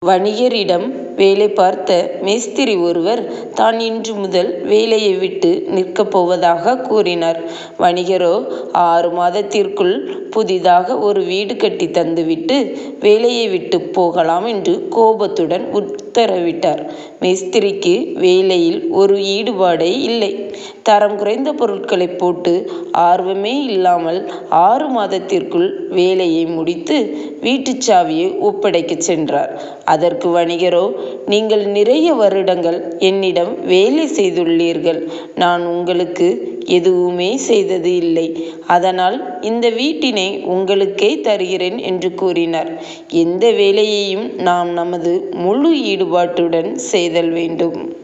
வணிகரிடம் வேலை பார்த்த மேஸ்திரி ஒருவர் தான் இன்று முதல் வேலையை விட்டு நிற்கப் போவதாக கூறினார். வணிகரோ ஆறு மாதத்திற்குள் புதிதாக ஒரு வீடு கட்டித் தந்துவிட்டு வேலையை விட்டுப் போகலாம் என்று கோபத்துடன் உத்தரவிட்டார். மேஸ்திரிக்கு வேலையில் ஒரு ஈடுபாடே இல்லை. தரம் குறைந்த பொருட்களைப் போட்டு ஆர்வமே இல்லாமல் ஆறு மாதத்திற்குள் வேலையை முடித்து வீட்டுச் சாவியை ஒப்படைக்கச் சென்றார். அதற்கு வணிகரோ நீங்கள் நிறைய வருடங்கள் என்னிடம் வேலை செய்துள்ளீர்கள். நான் உங்களுக்கு எதுவுமே செய்தது இல்லை. அதனால் இந்த வீட்டினை உங்களுக்கே தருகிறேன் என்று கூறினார். எந்த வேலையையும் நாம் நமது முழு ஈடுபாட்டுடன் செய்தல் வேண்டும்.